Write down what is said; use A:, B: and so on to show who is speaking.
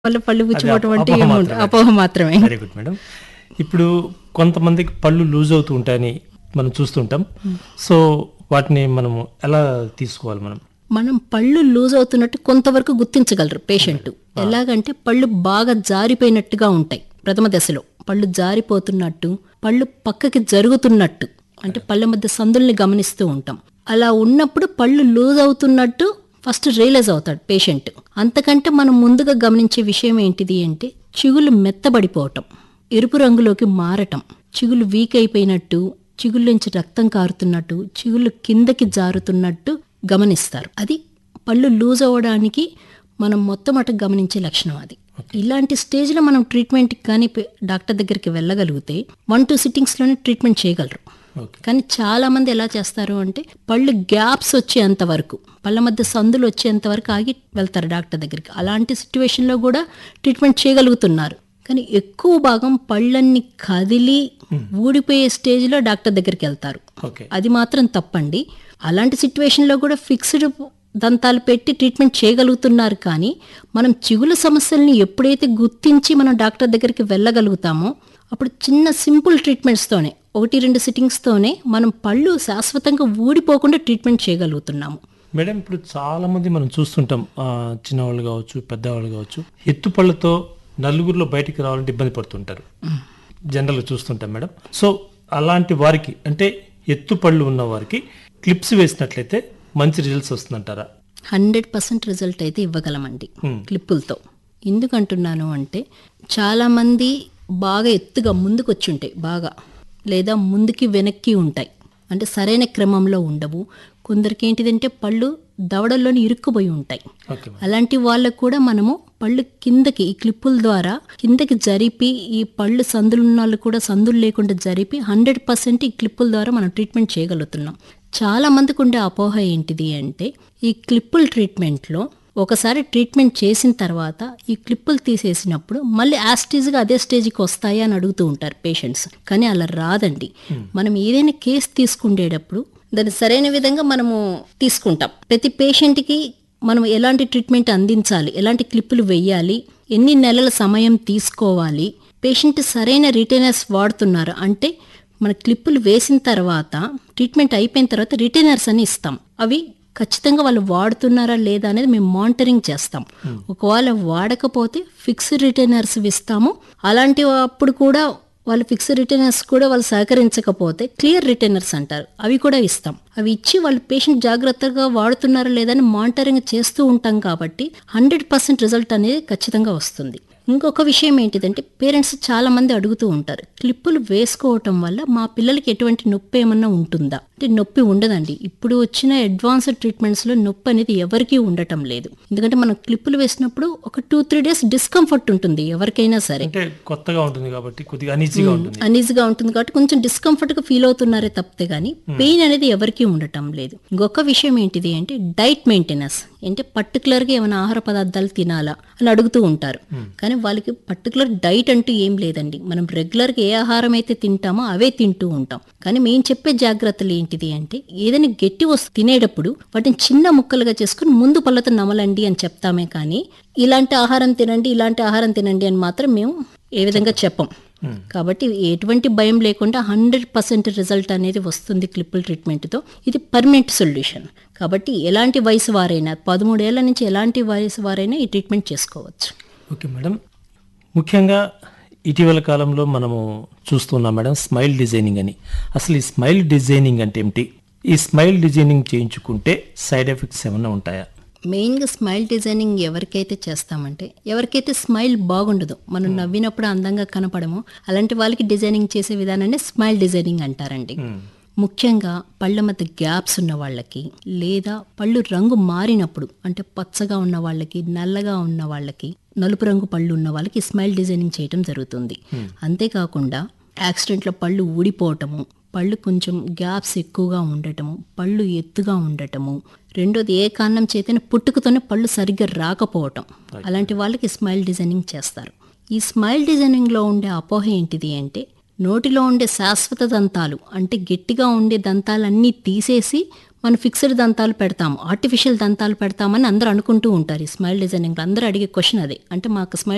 A: వల్ల పళ్ళు పుచ్చిపోవటం అంటే
B: అపోహ
A: ఏమి ఉండదు.
B: మాత్రమే.
A: అపోహ మాత్రమే
B: వెరీ గుడ్ మేడం ఇప్పుడు కొంతమందికి పళ్ళు లూజ్ అవుతూ ఉంటాయని మనం చూస్తుంటాం సో వాటిని మనము ఎలా తీసుకోవాలి మనం
A: మనం పళ్ళు లూజ్ అవుతున్నట్టు కొంతవరకు గుర్తించగలరు పేషెంట్ ఎలాగంటే పళ్ళు బాగా జారిపోయినట్టుగా ఉంటాయి ప్రథమ దశలో పళ్ళు జారిపోతున్నట్టు పళ్ళు పక్కకి జరుగుతున్నట్టు అంటే పళ్ళ మధ్య సందుల్ని గమనిస్తూ ఉంటాం అలా ఉన్నప్పుడు పళ్ళు లూజ్ అవుతున్నట్టు ఫస్ట్ రియలైజ్ అవుతాడు పేషెంట్ అంతకంటే మనం ముందుగా గమనించే విషయం ఏంటిది అంటే చిగులు మెత్తబడిపోవటం ఎరుపు రంగులోకి మారటం చిగులు వీక్ అయిపోయినట్టు చిగుళ్ళ నుంచి రక్తం కారుతున్నట్టు చిగుళ్ళు కిందకి జారుతున్నట్టు గమనిస్తారు అది పళ్ళు లూజ్ అవ్వడానికి మనం మొత్తం అటు గమనించే లక్షణం అది ఇలాంటి స్టేజ్లో మనం ట్రీట్మెంట్ కానీ పే- డాక్టర్ దగ్గరికి వెళ్ళగలిగితే వన్ టూ సిట్టింగ్స్లోనే ట్రీట్మెంట్ చేయగలరు
B: ఓకే
A: కానీ చాలా మంది ఎలా చేస్తారు అంటే పళ్ళు గ్యాప్స్ వచ్చేంత వరకు పళ్ళ మధ్య సందులు వచ్చేంత వరకు ఆగి వెళ్తారు డాక్టర్ దగ్గరికి అలాంటి సిచ్యువేషన్లో కూడా ట్రీట్మెంట్ చేయగలుగుతున్నారు కానీ ఎక్కువ భాగం పళ్ళన్ని కదిలి ఊడిపోయే స్టేజ్లో డాక్టర్ దగ్గరికి వెళ్తారు
B: ఓకే
A: అది మాత్రం తప్పండి అలాంటి సిచ్యువేషన్లో కూడా ఫిక్స్డ్ దంతాలు పెట్టి ట్రీట్మెంట్ చేయగలుగుతున్నారు కానీ మనం చిగుల సమస్యల్ని ఎప్పుడైతే గుర్తించి మనం డాక్టర్ దగ్గరికి వెళ్ళగలుగుతామో అప్పుడు చిన్న సింపుల్ ట్రీట్మెంట్స్తోనే ఒకటి రెండు సిట్టింగ్స్తోనే మనం పళ్ళు శాశ్వతంగా ఊడిపోకుండా ట్రీట్మెంట్ చేయగలుగుతున్నాము
B: మేడం ఇప్పుడు చాలా మంది మనం చూస్తుంటాం ఆ, చిన్నవాళ్ళు కావచ్చు పెద్దవాళ్ళు కావచ్చు ఎత్తుపళ్ళతో నలుగురిలో బయటికి రావాలంటే ఇబ్బంది పడుతుంటారు జనరల్గా చూస్తుంటాం మేడం సో అలాంటి వారికి అంటే ఎత్తుపళ్ళు ఉన్న వారికి క్లిప్స్ వేసినట్లయితే మంచి రిజల్ట్స్ వస్తుందంటారా
A: హండ్రెడ్ పర్సెంట్ రిజల్ట్ అయితే ఇవ్వగలమండి
B: Hmm.
A: క్లిప్పులతో ఎందుకంటున్నాను అంటే చాలామంది బాగా ఎత్తుగా ముందుకు వచ్చి ఉంటాయి బాగా లేదా ముందుకి వెనక్కి ఉంటాయి అంటే సరైన క్రమంలో ఉండవు కొందరికి ఏంటిదంటే పళ్ళు దవడల్లోని ఇరుక్కుపోయి ఉంటాయి
B: ఓకే మేడం
A: అలాంటి వాళ్ళకు కూడా మనము పళ్ళు కిందకి ఈ క్లిప్పుల ద్వారా కిందకి జరిపి ఈ పళ్ళు సందులు ఉన్న వాళ్ళు కూడా సందులు లేకుండా జరిపి హండ్రెడ్ పర్సెంట్ ఈ క్లిప్పుల ద్వారా మనం ట్రీట్మెంట్ చేయగలుగుతున్నాం చాలా మందికి ఉండే అపోహ ఏంటిది అంటే ఈ క్లిప్పుల ట్రీట్మెంట్లో ఒకసారి ట్రీట్మెంట్ చేసిన తర్వాత ఈ క్లిప్పులు తీసేసినప్పుడు మళ్ళీ యాస్టీజ్గా అదే స్టేజ్కి వస్తాయి అని అడుగుతూ ఉంటారు పేషెంట్స్ కానీ అలా రాదండి మనం ఏదైనా కేసు తీసుకుండేటప్పుడు దాన్ని సరైన విధంగా మనము తీసుకుంటాం ప్రతి పేషెంట్కి మనం ఎలాంటి ట్రీట్మెంట్ అందించాలి ఎలాంటి క్లిప్పులు వేయాలి ఎన్ని నెలల సమయం తీసుకోవాలి పేషెంట్ సరైన రిటైనర్స్ వాడుతున్నారు అంటే మన క్లిప్పులు వేసిన తర్వాత ట్రీట్మెంట్ అయిపోయిన తర్వాత రిటైనర్స్ అని ఇస్తాం అవి ఖచ్చితంగా వాళ్ళు వాడుతున్నారా లేదా అనేది మేము మానిటరింగ్ చేస్తాం ఒకవేళ వాడకపోతే ఫిక్స్డ్ రిటైనర్స్ ఇస్తాము అలాంటి అప్పుడు కూడా వాళ్ళు ఫిక్స్డ్ రిటైనర్స్ కూడా వాళ్ళు సహకరించకపోతే క్లియర్ రిటైనర్స్ అంటారు అవి కూడా ఇస్తాం అవి ఇచ్చి వాళ్ళు పేషెంట్ జాగ్రత్తగా వాడుతున్నారా లేదని మానిటరింగ్ చేస్తూ ఉంటాం కాబట్టి హండ్రెడ్ పర్సెంట్ రిజల్ట్ అనేది ఖచ్చితంగా వస్తుంది ఇంకొక విషయం ఏంటిదంటే పేరెంట్స్ చాలా మంది అడుగుతూ ఉంటారు క్లిప్పులు వేసుకోవటం వల్ల మా పిల్లలకి ఎటువంటి నొప్పి ఏమన్నా ఉంటుందా అంటే నొప్పి ఉండదండి ఇప్పుడు వచ్చిన అడ్వాన్స్డ్ ట్రీట్మెంట్స్లో నొప్పి అనేది ఎవరికీ ఉండటం లేదు ఎందుకంటే మనం క్లిప్పులు వేసినప్పుడు ఒక టూ త్రీ డేస్ డిస్కంఫర్ట్ ఉంటుంది ఎవరికైనా సరే
B: అంటే కొత్తగా ఉంటుంది కాబట్టి కొద్దిగా అనీజీగా ఉంటుంది
A: అనీజీగా ఉంటుంది కాబట్టి కొంచెం డిస్కంఫర్ట్ గా ఫీల్ అవుతున్నారే తప్పితే గానీ పెయిన్ అనేది ఎవరికీ ఉండటం లేదు ఇంకొక విషయం ఏంటిది అంటే డైట్ మెయింటెనెన్స్ అంటే పర్టికులర్ గా ఏమైనా ఆహార పదార్థాలు తినాలా అని అడుగుతూ ఉంటారు కానీ వాళ్ళకి పర్టికులర్ డైట్ అంటూ ఏం లేదండి మనం రెగ్యులర్ గా ఏ ఆహారం అయితే తింటామో అవే తింటూ ఉంటాం కానీ మేము చెప్పే జాగ్రత్తలు ఏంటిది అంటే ఏదైనా గట్టి వస్తు తినేటప్పుడు వాటిని చిన్న ముక్కలుగా చేసుకుని ముందు పళ్ళతో నమలండి అని చెప్తామే కానీ ఇలాంటి ఆహారం తినండి ఇలాంటి ఆహారం తినండి అని మాత్రం మేము ఏ విధంగా చెప్పం కాబట్టి ఎటువంటి భయం లేకుండా హండ్రెడ్ పర్సెంట్ రిజల్ట్ అనేది వస్తుంది క్లిప్పుల్ ట్రీట్మెంట్తో ఇది పర్మనెంట్ సొల్యూషన్ కాబట్టి ఎలాంటి వయసు వారైనా పదమూడేళ్ల నుంచి ఎలాంటి వయసు వారైనా ఈ ట్రీట్మెంట్ చేసుకోవచ్చు
B: ఓకే మేడం ముఖ్యంగా ఇటీవల కాలంలో మనము చూస్తున్నాం మేడం స్మైల్ డిజైనింగ్ అని అసలు ఈ స్మైల్ డిజైనింగ్ అంటే ఏమిటి ఈ స్మైల్ డిజైనింగ్ చేయించుకుంటే సైడ్ ఎఫెక్ట్స్ ఏమైనా ఉంటాయా
A: మెయిన్గా స్మైల్ డిజైనింగ్ ఎవరికైతే చేస్తామంటే ఎవరికైతే స్మైల్ బాగుండదు మనం నవ్వినప్పుడు అందంగా కనపడము అలాంటి వాళ్ళకి డిజైనింగ్ చేసే విధానాన్ని స్మైల్ డిజైనింగ్ అంటారండి ముఖ్యంగా పళ్ళ మధ్య గ్యాప్స్ ఉన్న వాళ్ళకి లేదా పళ్ళు రంగు మారినప్పుడు అంటే పచ్చగా ఉన్న వాళ్ళకి నల్లగా ఉన్న వాళ్ళకి నలుపు రంగు పళ్ళు ఉన్న వాళ్ళకి స్మైల్ డిజైనింగ్ చేయటం జరుగుతుంది అంతేకాకుండా యాక్సిడెంట్లో పళ్ళు ఊడిపోవటము పళ్ళు కొంచెం గ్యాప్స్ ఎక్కువగా ఉండటము పళ్ళు ఎత్తుగా ఉండటము రెండోది ఏ కారణం చేతనే పుట్టుకతోనే పళ్ళు సరిగ్గా రాకపోవటం అలాంటి వాళ్ళకి స్మైల్ డిజైనింగ్ చేస్తారు ఈ స్మైల్ డిజైనింగ్లో ఉండే అపోహ ఏంటిది అంటే నోటిలో ఉండే శాశ్వత దంతాలు అంటే గట్టిగా ఉండే దంతాలన్నీ తీసేసి మనం ఫిక్స్డ్ దంతాలు పెడతాము ఆర్టిఫిషియల్ దంతాలు పెడతామని అందరూ అనుకుంటూ ఉంటారు ఈ స్మైల్ డిజైనింగ్ అందరూ అడిగే క్వశ్చన్ అదే అంటే మాకు స్మైల్